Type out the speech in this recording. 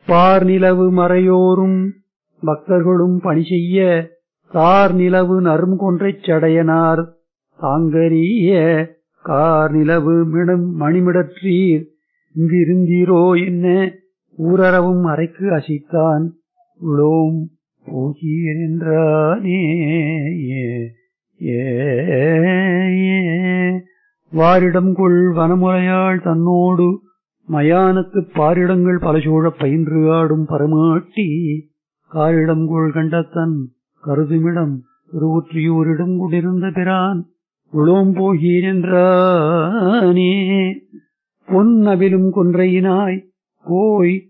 பார் நிலவு மறையோரும் பக்தர்களும் பணி செய்ய தார் நிலவு நரும் கொன்றைச் சடையனார் தாங்கரிய கார் நிலவு மிடம் மணிமிடற்றீர் இங்கிருந்தீரோ என்ன ஊரறவும் அறைக்கு அசைத்தான் உளோம் போகீர் என்றானே ஏ வாரிடம் கொள் வனமுறையாள் தன்னோடு மயானத்துப் பாரிடங்கள் பல சூழப் பயின்று ஆடும் பரமாட்டி காரிடம் கொள் கண்டத்தன் கருதுமிடம் திருவுற்றியூரிடம் கொண்டிருந்த பிரான் உளோம் போகீர் என்றானே பொன்னவிலும் கொன்றையினாய் போய்